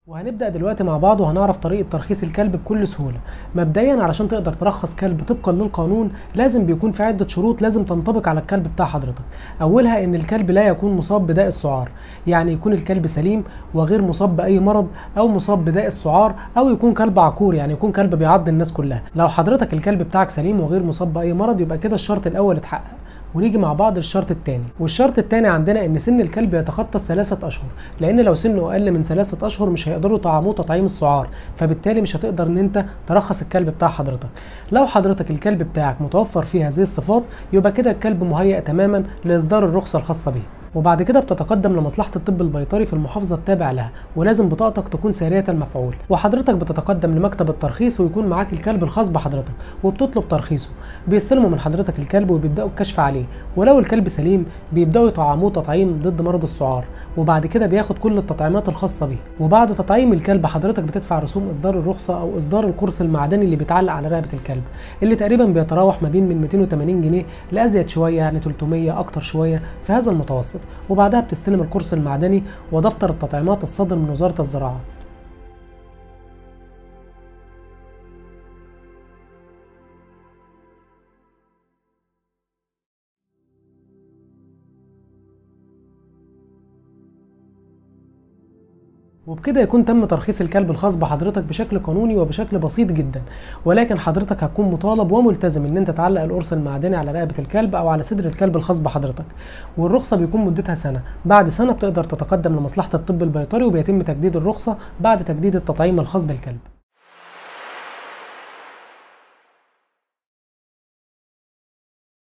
وهنبدأ دلوقتي مع بعض وهنعرف طريقة ترخيص الكلب بكل سهولة مبدئيا علشان تقدر ترخص كلب طبقا للقانون لازم بيكون في عدة شروط لازم تنطبق على الكلب بتاع حضرتك أولها إن الكلب لا يكون مصاب بداء السعار يعني يكون الكلب سليم وغير مصاب بأي مرض أو مصاب بداء السعار أو يكون كلب عقور يعني يكون كلب بيعض الناس كلها لو حضرتك الكلب بتاعك سليم وغير مصاب بأي مرض يبقى كده الشرط الأول اتحقق ونيجي مع بعض للشرط الثاني والشرط الثاني عندنا ان سن الكلب يتخطى الثلاثه اشهر لان لو سنه اقل من ثلاثه اشهر مش هيقدروا يطعموه تطعيم السعار فبالتالي مش هتقدر ان انت ترخص الكلب بتاع حضرتك لو حضرتك الكلب بتاعك متوفر فيه هذه الصفات يبقى كده الكلب مهيئ تماما لاصدار الرخصه الخاصه به وبعد كده بتتقدم لمصلحة الطب البيطري في المحافظة التابع لها ولازم بطاقتك تكون سارية المفعول وحضرتك بتتقدم لمكتب الترخيص ويكون معاك الكلب الخاص بحضرتك وبتطلب ترخيصه بيستلموا من حضرتك الكلب وبيبدأوا الكشف عليه ولو الكلب سليم بيبدأوا يطعموه تطعيم ضد مرض السعار وبعد كده بياخد كل التطعيمات الخاصة بيه وبعد تطعيم الكلب حضرتك بتدفع رسوم إصدار الرخصة أو إصدار القرص المعدني اللي بيتعلق على رقبة الكلب اللي تقريبا بيتراوح ما بين من 280 جنيه لأزيد شوية يعني 300 أكتر شوية في هذا المتوسط وبعدها بتستلم القرص المعدني ودفتر التطعيمات الصادر من وزارة الزراعة وبكده يكون تم ترخيص الكلب الخاص بحضرتك بشكل قانوني وبشكل بسيط جدا ولكن حضرتك هتكون مطالب وملتزم ان انت تعلق القرص المعدني على رقبه الكلب او على صدر الكلب الخاص بحضرتك والرخصه بيكون مدتها سنه بعد سنه بتقدر تتقدم لمصلحه الطب البيطري وبيتم تجديد الرخصه بعد تجديد التطعيم الخاص بالكلب